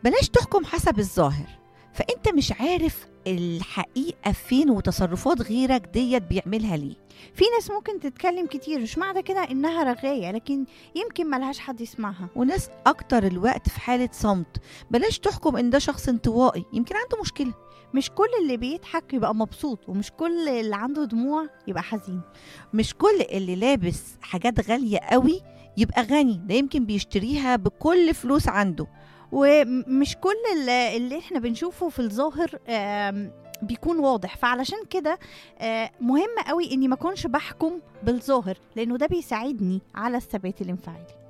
بلاش تحكم حسب الظاهر فانت مش عارف الحقيقه فين وتصرفات غيرك ديت بيعملها ليه في ناس ممكن تتكلم كتير مش معنى كده انها رغايه لكن يمكن ملهاش حد يسمعها وناس اكتر الوقت في حاله صمت بلاش تحكم ان ده شخص انطوائي يمكن عنده مشكله مش كل اللي بيضحك يبقى مبسوط ومش كل اللي عنده دموع يبقى حزين مش كل اللي لابس حاجات غاليه قوي يبقى غني ده يمكن بيشتريها بكل فلوس عنده ومش كل اللي, اللي احنا بنشوفه في الظاهر آم، بيكون واضح فعلشان كده آه، مهم قوي اني ما اكونش بحكم بالظاهر لانه ده بيساعدني على الثبات الانفعالي